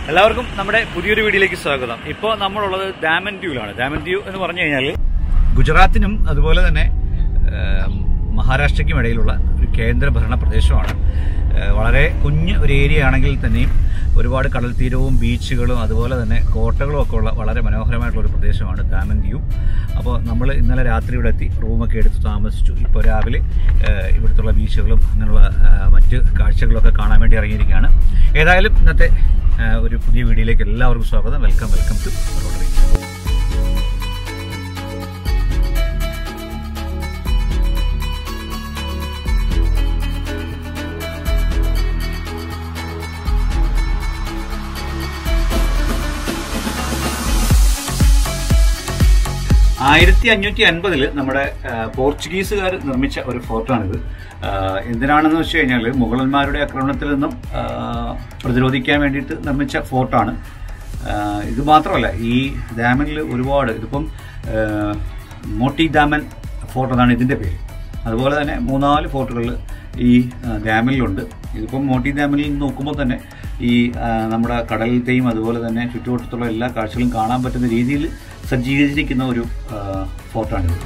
എല്ലാവർക്കും നമ്മുടെ പുതിയൊരു വീഡിയോയിലേക്ക് സ്വാഗതം ഇപ്പോൾ നമ്മളുള്ളത് ദാമൻ ഡ്യൂലാണ് ദാമൻ ഡ്യൂ എന്ന് പറഞ്ഞു കഴിഞ്ഞാൽ ഗുജറാത്തിനും അതുപോലെ തന്നെ ഏം, മഹാരാഷ്ട്രയ്ക്കും ഇടയിലുള്ള ഒരു കേന്ദ്രഭരണ പ്രദേശമാണ് ഏഹ്, വളരെ കുഞ്ഞ് ഒരു ഏരിയ ആണെങ്കിൽ തന്നെയും ഒരുപാട് കടൽ തീരവും ബീച്ചുകളും അതുപോലെ തന്നെ കോട്ടകളും ഒക്കെ ഉള്ള വളരെ മനോഹരമായിട്ടുള്ള ഒരു പ്രദേശമാണ് ദാമൻ ദ്വീപ് അപ്പോൾ നമ്മൾ ഇന്നലെ രാത്രി ഇവിടെ എത്തി റൂമൊക്കെ എടുത്ത് താമസിച്ചു ഇപ്പോൾ രാവിലെ ഏഹ്, ഇവിടുത്തുള്ള ബീച്ചുകളും അങ്ങനെയുള്ള ഏഹ്, മറ്റ് കാഴ്ചകളൊക്കെ കാണാൻ വേണ്ടി ഇറങ്ങിയിരിക്കുകയാണ് ഏതായാലും ഇന്നത്തെ ഏഹ്, ഒരു പുതിയ വീഡിയോയിലേക്ക് എല്ലാവർക്കും സ്വാഗതം വെൽക്കം വെൽക്കം ടു റോഡറി ആയിരത്തി അഞ്ഞൂറ്റി അൻപതില് നമ്മുടെ ആ, പോർച്ചുഗീസുകാർ നിർമ്മിച്ച ഒരു ഫോർട്ടാണിത് ആ, എന്തിനാണെന്ന് വെച്ച് കഴിഞ്ഞാൽ മുഗളന്മാരുടെ ആക്രമണത്തിൽ നിന്നും ആ, പ്രതിരോധിക്കാൻ വേണ്ടിയിട്ട് നിർമ്മിച്ച ഫോർട്ടാണ് ആ, ഇത് മാത്രമല്ല ഈ ഡാമിൽ ഒരുപാട് ഇതിപ്പം ആ, മോട്ടി ഡാമൻ ഫോർട്ട് എന്നാണ് ഇതിന്റെ പേര് അതുപോലെ തന്നെ മൂന്നാല് ഫോർട്ടുകൾ ഈ ആ, ഡാമിലുണ്ട് ഇതിപ്പം മോട്ടി ഡാമിൽ നിന്ന് നോക്കുമ്പോൾ തന്നെ ഈ ആ, നമ്മുടെ കടലത്തെയും അതുപോലെ തന്നെ ചുറ്റുവട്ടത്തുള്ള എല്ലാ കാഴ്ചകളും കാണാൻ പറ്റുന്ന രീതിയിൽ സജ്ജീകരിച്ചിരിക്കുന്ന ഒരു ആ, ഫോർട്ടാണിത്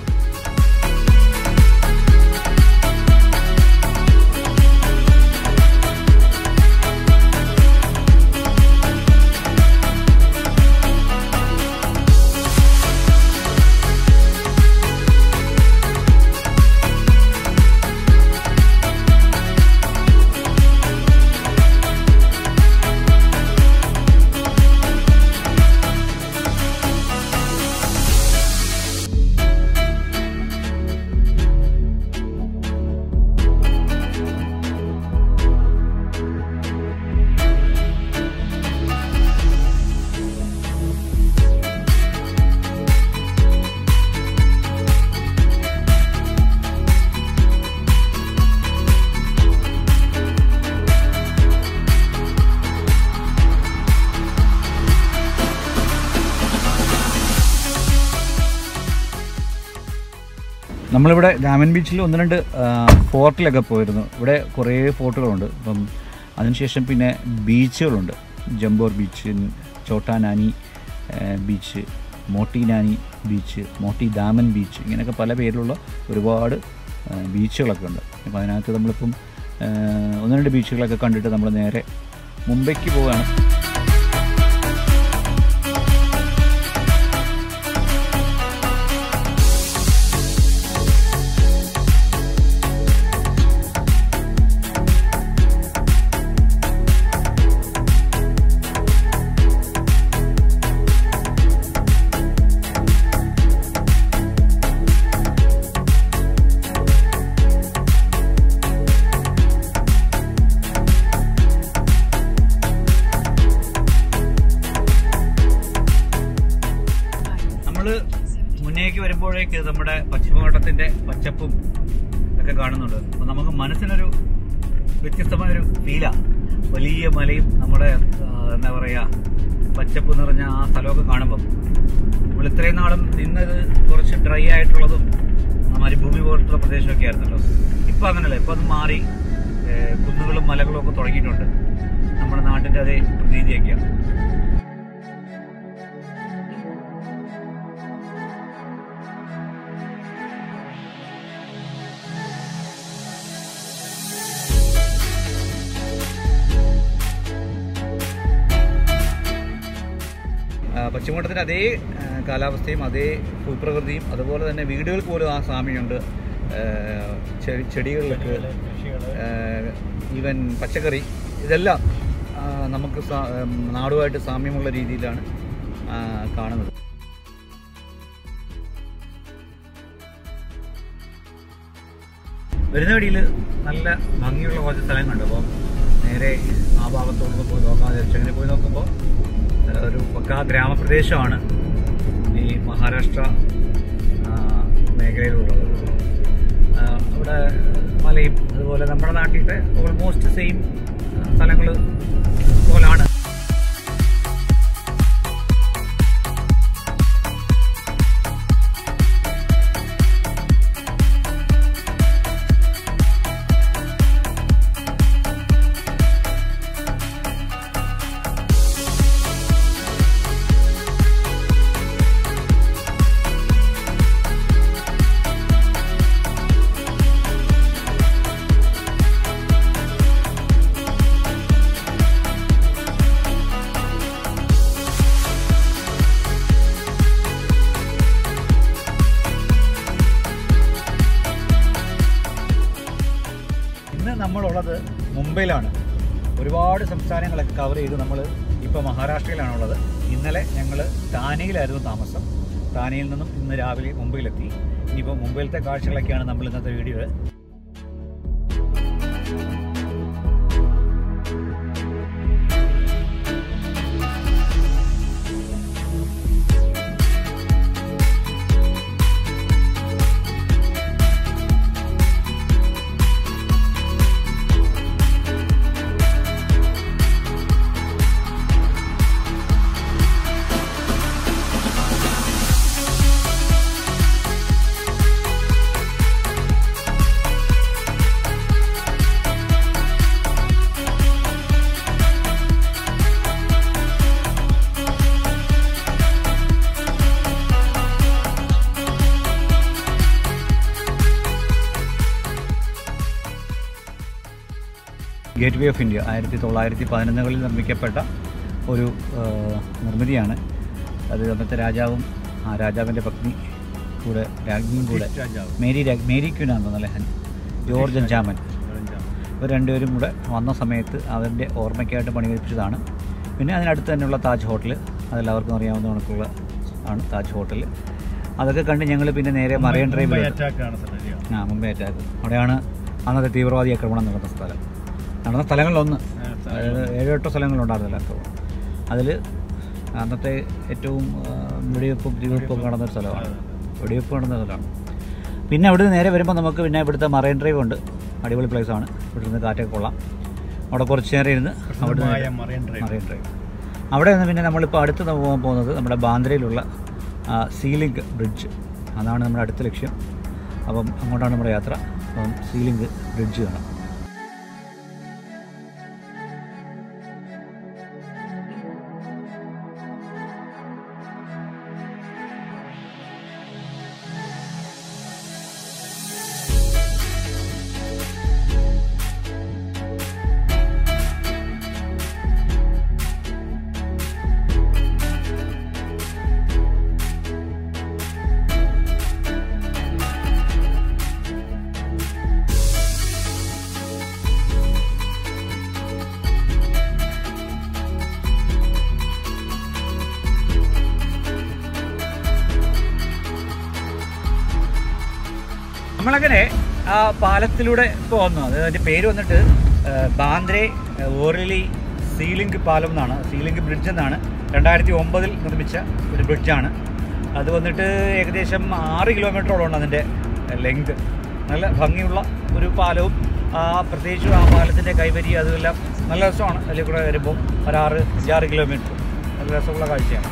നമ്മളിവിടെ ഡാമൻ ബീച്ചിൽ ഒന്ന് രണ്ട് ആ, ഫോർട്ടിലൊക്കെ പോയിരുന്നു ഇവിടെ കുറേ ഫോർട്ടുകളുണ്ട് അപ്പം അതിനുശേഷം പിന്നെ ബീച്ചുകളുണ്ട് ജംബോർ ബീച്ച് ചോട്ടാനാനി ആ, beach Moti Nani beach Moti Daman beach ഇങ്ങനെയൊക്കെ പല പേരിലുള്ള ഒരുപാട് ആ, ബീച്ചുകളൊക്കെ ഉണ്ട് അപ്പം അതിനകത്ത് നമ്മളിപ്പം ആ, ഒന്ന് രണ്ട് ബീച്ചുകളൊക്കെ കണ്ടിട്ട് നമ്മൾ നേരെ മുംബൈക്ക് പോവുകയാണ് നമ്മൾ മുന്നേക്ക് വരുമ്പോഴേക്ക് നമ്മുടെ പശ്ചിമഘട്ടത്തിന്റെ പച്ചപ്പും ഒക്കെ കാണുന്നുണ്ട് അപ്പൊ നമുക്ക് മനസ്സിനൊരു വ്യത്യസ്തമായൊരു ഫീലാ വലിയ മലയും നമ്മുടെ ആ, എന്താ പറയാ പച്ചപ്പ് നിറഞ്ഞ ആ സ്ഥലമൊക്കെ കാണുമ്പോൾ നമ്മൾ ഇത്രയും നാളും നിന്നത് കുറച്ച് ഡ്രൈ ആയിട്ടുള്ളതും ആ മരുഭൂമി പോലത്തുള്ള പ്രദേശമൊക്കെ ആയിരുന്നല്ലോ ഇപ്പൊ അങ്ങനല്ല ഇപ്പൊ അത് മാറി ഏ, കുന്നുകളും മലകളും ഒക്കെ തുടങ്ങിയിട്ടുണ്ട് നമ്മുടെ നാട്ടിന്റെ അതേ പ്രതീതിയൊക്കെയാണ് ആ, പശ്ചിമഘട്ടത്തിൻ്റെ അതേ ആ, കാലാവസ്ഥയും അതേ ഭൂപ്രകൃതിയും അതുപോലെ തന്നെ വീടുകൾക്ക് പോലും ആ സാമ്യമുണ്ട് ആ, ചെടി ചെടികളിലൊക്കെ ഈവൻ പച്ചക്കറി ഇതെല്ലാം ആ, നമുക്ക് സാ- ഉം, നാടുമായിട്ട് സാമ്യമുള്ള രീതിയിലാണ് ആ, കാണുന്നത് വരുന്ന വഴിയിൽ നല്ല ഭംഗിയുള്ള കുറച്ച് സ്ഥലം കണ്ടു അപ്പോൾ നേരെ ആ ഭാഗത്തോട്ട് പോയി നോക്കാൻ വിചാരിച്ചു അങ്ങനെ പോയി നോക്കുമ്പോൾ ഏഹ്, ഒരു പക്കാ ഗ്രാമപ്രദേശമാണ് ഈ മഹാരാഷ്ട്ര ആ, മേഖലയിലുള്ളത് ആ, അവിടെ മലയും അതുപോലെ നമ്മുടെ നാട്ടിലത്തെ ഓൾമോസ്റ്റ് സെയിം സ്ഥലങ്ങൾ പോലാണ് മുംബൈയിലാണ് ഒരുപാട് സംസ്ഥാനങ്ങളൊക്കെ കവർ ചെയ്ത് നമ്മൾ ഇപ്പോൾ മഹാരാഷ്ട്രയിലാണുള്ളത് ഇന്നലെ ഞങ്ങൾ താനെയിലായിരുന്നു താമസം താനെയിൽ നിന്നും ഇന്ന് രാവിലെ മുംബൈയിലെത്തി ഇനിയിപ്പോൾ മുംബൈയിലത്തെ കാഴ്ചകളൊക്കെയാണ് നമ്മൾ ഇന്നത്തെ വീഡിയോയിൽ ഗേറ്റ് വേ ഓഫ് ഇന്ത്യ ആയിരത്തി തൊള്ളായിരത്തി പതിനൊന്നുകളിൽ നിർമ്മിക്കപ്പെട്ട ഒരു ആ, നിർമ്മിതിയാണ് അത് അന്നത്തെ രാജാവും ആ രാജാവിൻ്റെ പത്നി കൂടെ രാജ്ഞിയും കൂടെ മേരി രാ- മേരി ക്യൂനാന്ന് തോന്നുന്നല്ലേ ജോർജ് അഞ്ചാമൻ ഇവർ രണ്ടുപേരും കൂടെ വന്ന സമയത്ത് അവരുടെ ഓർമ്മയ്ക്കായിട്ട് പണി കഴിപ്പിച്ചതാണ് പിന്നെ അതിനടുത്ത് തന്നെയുള്ള താജ് ഹോട്ടൽ അതെല്ലാവർക്കും അറിയാവുന്ന കണക്കുള്ള ആണ് താജ് ഹോട്ടൽ അതൊക്കെ കണ്ട് ഞങ്ങൾ പിന്നെ നേരെ മറൈൻ ഡ്രൈവിൽ ആ മുംബൈ അറ്റാക്ക് അവിടെയാണ് അന്നത്തെ തീവ്രവാദി ആക്രമണം നടന്ന സ്ഥലം നടന്ന സ്ഥലങ്ങളിലൊന്ന് അതായത് ഏഴോ എട്ടോ സ്ഥലങ്ങളുണ്ടായിരുന്നില്ല അപ്പോൾ അതിൽ അന്നത്തെ ഏറ്റവും ആ, വെടിവെപ്പും തീവെപ്പും നടന്നൊരു സ്ഥലമാണ് വെടിവെപ്പ് നടന്ന സ്ഥലമാണ് പിന്നെ അവിടുന്ന് നേരെ വരുമ്പോൾ നമുക്ക് പിന്നെ ഇവിടുത്തെ മറൈൻ ഡ്രൈവ് ഉണ്ട് അടിപൊളി place ആണ് ഇവിടെ നിന്ന് കാറ്റൊക്കെ കൊള്ളാം അവിടെ കുറച്ച് നേരം ഇരുന്ന് അവിടെ മറൈൻ ഡ്രൈവ് അവിടെ നിന്ന് പിന്നെ നമ്മളിപ്പോൾ അടുത്ത് ന- പോകാൻ പോകുന്നത് നമ്മുടെ ബാന്ദ്രയിലുള്ള സീലിംഗ് ബ്രിഡ്ജ് അതാണ് നമ്മുടെ അടുത്ത ലക്ഷ്യം അപ്പം അങ്ങോട്ടാണ് നമ്മുടെ യാത്ര അപ്പം സീലിംഗ് ബ്രിഡ്ജ് കാണാം നമ്മളങ്ങനെ ആ പാലത്തിലൂടെ ഇപ്പോൾ വന്നു അത് അതിൻ്റെ പേര് വന്നിട്ട് ആ, ബാന്ദ്രെ ഓറലി സീലിംഗ് പാലം എന്നാണ് സീലിംഗ് ബ്രിഡ്ജ് എന്നാണ് രണ്ടായിരത്തി ഒമ്പതിൽ നിർമ്മിച്ച ഒരു ബ്രിഡ്ജാണ് അത് വന്നിട്ട് ഏകദേശം ആറ് കിലോമീറ്ററോളം ഉണ്ട് അതിൻ്റെ ലെങ്ത് നല്ല ഭംഗിയുള്ള ഒരു പാലവും ആ പ്രത്യേകിച്ച് ആ പാലത്തിൻ്റെ കൈവരി അതുമെല്ലാം നല്ല രസമാണ് അതിൽ കൂടെ വരുമ്പോൾ ഒരാറ് അഞ്ചാറ് കിലോമീറ്റർ നല്ല രസമുള്ള കാഴ്ചയാണ്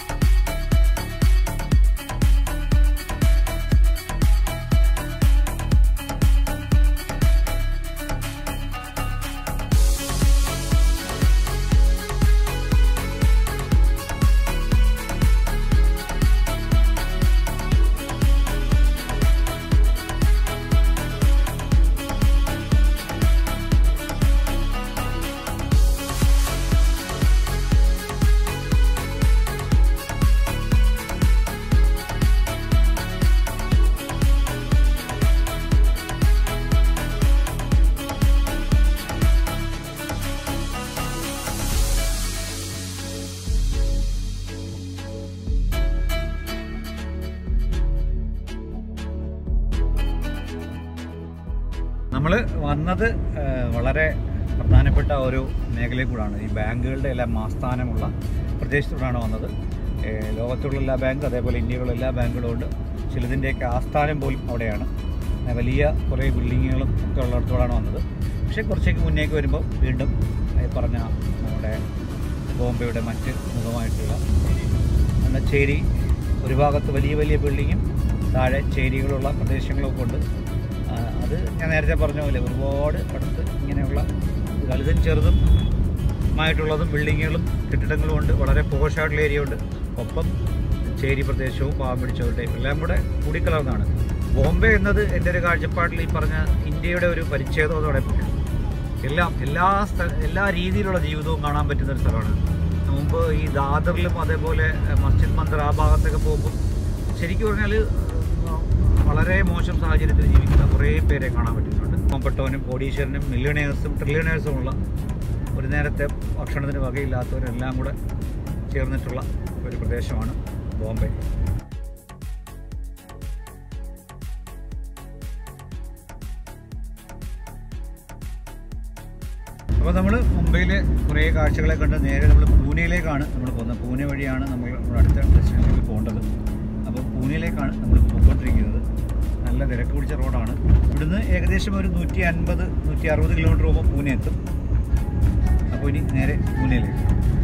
നമ്മൾ വന്നത് ആ, വളരെ പ്രധാനപ്പെട്ട ഒരു മേഖലയിൽ കൂടാണ് ഈ ബാങ്കുകളുടെ എല്ലാം ആസ്ഥാനമുള്ള പ്രദേശത്തൂടാണ് വന്നത് ഏ, ലോകത്തുള്ള എല്ലാ ബാങ്കും അതേപോലെ ഇന്ത്യയിലുള്ള എല്ലാ ബാങ്കുകളും ഉണ്ട് ചിലതിൻ്റെയൊക്കെ ആസ്ഥാനം പോലും അവിടെയാണ് ആ, വലിയ കുറേ ബിൽഡിങ്ങുകളും ഒക്കെ ഉള്ളിടത്തോടാണ് വന്നത് പക്ഷേ കുറച്ചേക്ക് മുന്നേക്ക് വരുമ്പോൾ വീണ്ടും ഈ പറഞ്ഞ നമ്മുടെ ബോംബെയുടെ മറ്റ് മുഖമായിട്ടുള്ള നമ്മുടെ ചേരി ഒരു ഭാഗത്ത് വലിയ വലിയ ബിൽഡിങ്ങും താഴെ ചേരികളുള്ള പ്രദേശങ്ങളൊക്കെ ഉണ്ട് ആ, അത് ഞാൻ നേരത്തെ പറഞ്ഞ പോലെ ഒരുപാട് അടുത്ത് ഇങ്ങനെയുള്ള വലുതും ചെറുതും മായിട്ടുള്ളതും ബിൽഡിങ്ങുകളും കെട്ടിടങ്ങളും ഉണ്ട് വളരെ പോഷായിട്ടുള്ള ഏരിയ ഉണ്ട് ഒപ്പം ചേരി പ്രദേശവും പാവം പിടിച്ചവരുടെയും എല്ലാം കൂടെ കൂടിക്കലർന്നാണ് ബോംബെ എന്നത് എൻ്റെ ഒരു കാഴ്ചപ്പാടിൽ ഈ പറഞ്ഞ ഇന്ത്യയുടെ ഒരു പരിച്ഛേദം എന്ന് പറയാൻ പറ്റും എല്ലാം എല്ലാ സ്ഥ എല്ലാ രീതിയിലുള്ള ജീവിതവും കാണാൻ പറ്റുന്ന ഒരു സ്ഥലമാണ് മുമ്പ് ഈ ദാദറിലും അതേപോലെ എഹ്, മസ്ജിദ് മന്ദിർ ആ ഭാഗത്തൊക്കെ പോകുമ്പോൾ ശരിക്കും പറഞ്ഞാൽ വളരെ മോശം സാഹചര്യത്തിൽ ജീവിക്കുന്ന കുറേ പേരെ കാണാൻ പറ്റുന്നുണ്ട് പാവപ്പെട്ടവനും കോടീശ്വരനും മില്യണേഴ്സും ട്രില്യണേഴ്സും ഉള്ള ഒരു നേരത്തെ ഭക്ഷണത്തിന് വകയില്ലാത്തവരെല്ലാം കൂടെ ചേർന്നിട്ടുള്ള ഒരു പ്രദേശമാണ് ബോംബെ അപ്പോൾ നമ്മൾ മുംബൈയിലെ കുറേ കാഴ്ചകളെ കണ്ട് നേരെ നമ്മൾ പൂനെയിലേക്കാണ് നമ്മൾ പോകുന്നത് പൂനെ വഴിയാണ് നമ്മൾ നമ്മുടെ അടുത്ത ഡെസ്റ്റിനേഷനിലേക്ക് പോകേണ്ടത് അപ്പോൾ പൂനെയിലേക്കാണ് നമ്മൾ പോയിക്കൊണ്ടിരിക്കുന്നത് നല്ല തിരക്ക് പിടിച്ച റോഡാണ് ഇവിടുന്ന് ഏകദേശം ഒരു നൂറ്റി അൻപത് നൂറ്റി അറുപത് കിലോമീറ്റർ പോകുമ്പോൾ പൂനെ എത്തും അപ്പോൾ ഇനി നേരെ പൂനെയിലേക്ക്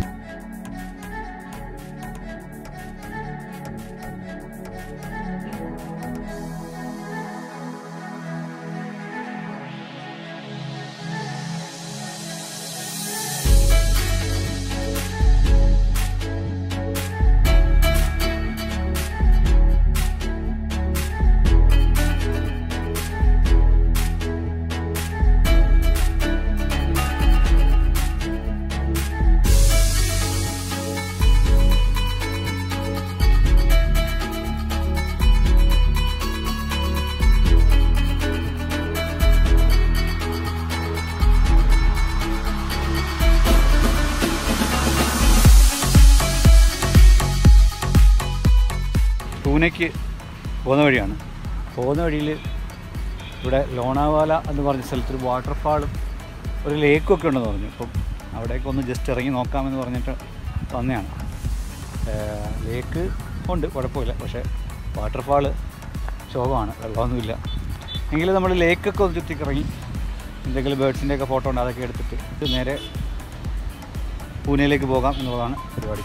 പൂനെക്ക് പോകുന്ന വഴിയാണ് പോകുന്ന വഴിയിൽ ഇവിടെ ലോണാവാല എന്ന് പറഞ്ഞ സ്ഥലത്തൊരു വാട്ടർഫാളും ഒരു ലേക്കും ഒക്കെ ഉണ്ടെന്ന് പറഞ്ഞു അപ്പം അവിടേക്ക് ഒന്ന് ജസ്റ്റ് ഇറങ്ങി നോക്കാമെന്ന് പറഞ്ഞിട്ട് തന്നെയാണ് ലേക്ക് ഉണ്ട് കുഴപ്പമില്ല പക്ഷേ വാട്ടർഫാള് ശോഭമാണ് വെള്ളമൊന്നുമില്ല എങ്കിലും നമ്മൾ ലേക്കൊക്കെ ഒന്ന് ചുറ്റിക്കിറങ്ങി എന്തെങ്കിലും ബേഡ്സിൻ്റെ ഒക്കെ ഫോട്ടോ ഉണ്ട് അതൊക്കെ എടുത്തിട്ട് ഇത് നേരെ പൂനെയിലേക്ക് പോകാം എന്നുള്ളതാണ് പരിപാടി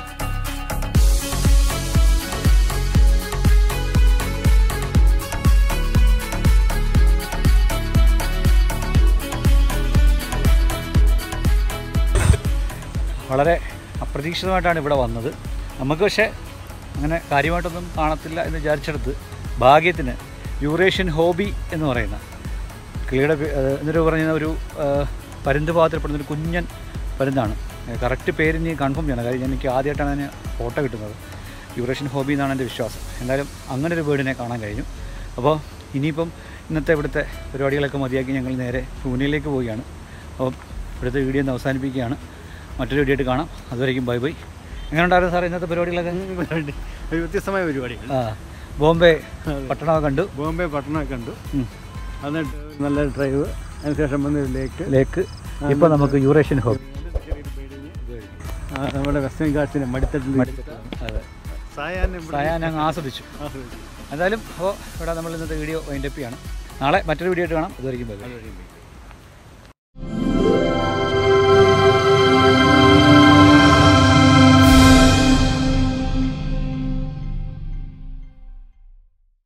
വളരെ അപ്രതീക്ഷിതമായിട്ടാണ് ഇവിടെ വന്നത് നമുക്ക് പക്ഷേ അങ്ങനെ കാര്യമായിട്ടൊന്നും കാണത്തില്ല എന്ന് വിചാരിച്ചെടുത്ത് ഭാഗ്യത്തിന് യൂറേഷ്യൻ ഹോബി എന്ന് പറയുന്ന കിളിയുടെ പേ- ഏഹ് എന്നിട്ട് പറഞ്ഞ ഒരു ഏഹ് പരുന്ത് ഭാഗത്തിൽപ്പെടുന്ന ഒരു കുഞ്ഞൻ പരുന്താണ് കറക്റ്റ് പേര് നീ കൺഫേം ചെയ്യണം കാര്യം എനിക്ക് ആദ്യമായിട്ടാണ് അതിന് ഫോട്ടോ കിട്ടുന്നത് യൂറേഷ്യൻ ഹോബി എന്നാണ് എൻ്റെ വിശ്വാസം എന്തായാലും അങ്ങനെ ഒരു ബേർഡിനെ കാണാൻ കഴിഞ്ഞു അപ്പോൾ ഇനിയിപ്പം ഇന്നത്തെ ഇവിടുത്തെ പരിപാടികളൊക്കെ മതിയാക്കി ഞങ്ങൾ നേരെ പൂനെയിലേക്ക് പോവുകയാണ് അപ്പോൾ ഇവിടുത്തെ വീഡിയോ ഒന്ന് അവസാനിപ്പിക്കുകയാണ് മറ്റൊരു വീഡിയോ ആയിട്ട് കാണാം അതുവരേക്കും ബൈ ബൈ എങ്ങനെ ഉണ്ടായിരുന്നു സാർ ഇന്നത്തെ പരിപാടികളൊക്കെ ഒരു വ്യത്യസ്തമായ പരിപാടികൾ ആ ബോംബെ പട്ടണമൊക്കെ കണ്ടു ബോംബെ പട്ടണമൊക്കെ കണ്ടു ഉം. എന്നിട്ട് നല്ല ഡ്രൈവ് അതിനുശേഷം വന്ന് ലേക്ക് ലേക്ക് ഇപ്പോൾ നമുക്ക് യൂറേഷ്യൻ ഹോബി ആ, നമ്മുടെ വെസ്റ്റേൺ ഗാർഡ്സിനെ മടിത്തട്ടിൽ അതെ സായാഹ്നം ഇവിടെ സായാഹ്നം അങ്ങ് ആസ്വദിച്ചു ആസ്വദിച്ചു. എന്തായാലും അപ്പോൾ ഇവിടെ നമ്മൾ ഇന്നത്തെ വീഡിയോ വൈൻഡപ്പ് ചെയ്യാണ് നാളെ മറ്റൊരു വീഡിയോ ആയിട്ട് കാണാം അതുവരെയും ബൈ ബൈ അതുവരെയും പോയി.